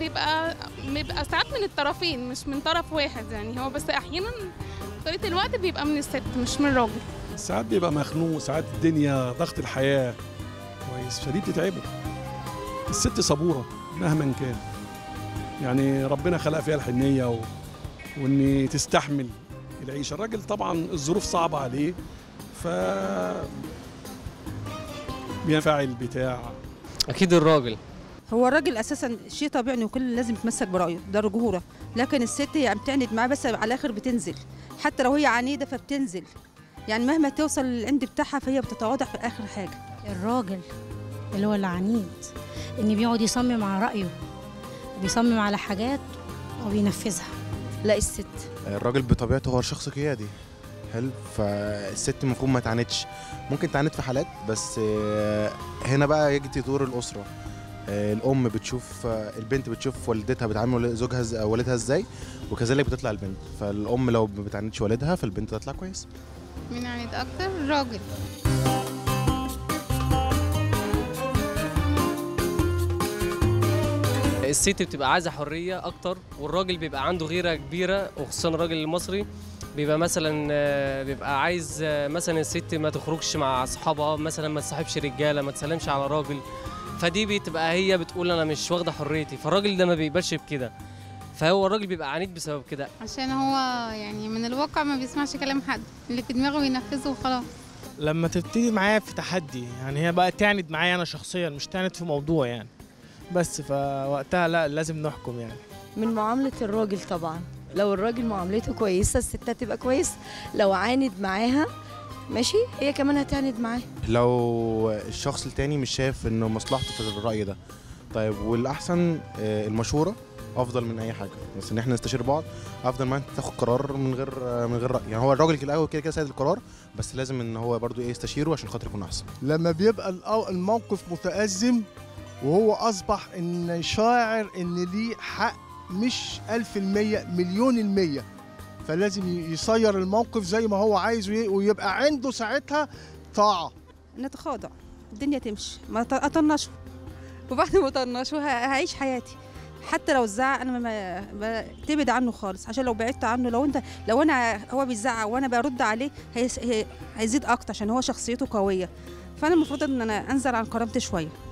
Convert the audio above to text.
بيبقى بيبقى ساعات من الطرفين مش من طرف واحد يعني هو بس احيانا طريقه الوقت بيبقى من الست مش من الراجل ساعات بيبقى مخنوق ساعات الدنيا ضغط الحياة كويس فدي بتتعبه الست صبورة مهما كان يعني ربنا خلق فيها الحنية و... وإن تستحمل العيشة الراجل طبعا الظروف صعبة عليه ف بينفعل بتاع اكيد الراجل هو الراجل اساسا شيء طبيعي انه كل لازم يتمسك برايه ده رجوله لكن الست هي بتعند معاه بس على الاخر بتنزل حتى لو هي عنيده فبتنزل يعني مهما توصل للعند بتاعها فهي بتتواضع في اخر حاجه الراجل اللي هو العنيد ان بيقعد يصمم على رايه بيصمم على حاجات وبينفذها لا الست الراجل بطبيعته هو شخص قيادي حلو فالست المفروض ما تعاندش ممكن تعاند في حالات بس آه، هنا بقى يجي دور الاسره آه، الام بتشوف آه، البنت بتشوف والدتها بتعامل زوجها إز- والدها ازاي وكذلك بتطلع البنت فالام لو ما بتعاندش والدها فالبنت تطلع كويس مين عند اكتر الراجل الست بتبقى عايزه حريه اكتر والراجل بيبقى عنده غيره كبيره وخصوصا الراجل المصري بيبقى مثلا آه، بيبقى عايز آه، مثلا الست ما تخرجش مع اصحابها مثلا ما تصاحبش رجاله ما تسلمش على راجل فدي بتبقى هي بتقول انا مش واخده حريتي فالراجل ده ما بيقبلش بكده فهو الراجل بيبقى عنيد بسبب كده عشان هو يعني من الواقع ما بيسمعش كلام حد اللي في دماغه ينفذه وخلاص لما تبتدي معايا في تحدي يعني هي بقى تعند معايا انا شخصيا مش تعند في موضوع يعني بس فوقتها لا لازم نحكم يعني من معاملة الراجل طبعا لو الراجل معاملته كويسة الست هتبقى كويس لو عاند معاها ماشي هي كمان هتعند معاه لو الشخص التاني مش شايف انه مصلحته في الرأي ده طيب والأحسن آه، المشورة أفضل من أي حاجة بس إن إحنا نستشير بعض أفضل ما أنت تاخد قرار من غير آه، من غير رأي يعني هو الراجل الأول كده كده سيد القرار بس لازم إن هو برضو إيه يستشيره عشان خاطر يكون أحسن لما بيبقى الأو- الموقف متأزم وهو أصبح إن شاعر إن ليه حق مش ألف المية مليون المية فلازم ي- يصير الموقف زي ما هو عايز وي- ويبقى عنده ساعتها طاعة نتخاضع الدنيا تمشي ما ط- اطنشه وبعد ما اطنشه ه- هعيش حياتي حتى لو زعق انا ما ما- بتبعد عنه خالص عشان لو بعدت عنه لو انت لو انا هو بيزعق وانا برد عليه هيس- هي- هيزيد اكتر عشان هو شخصيته قويه فانا المفروض ان انا انزل عن كرامتي شويه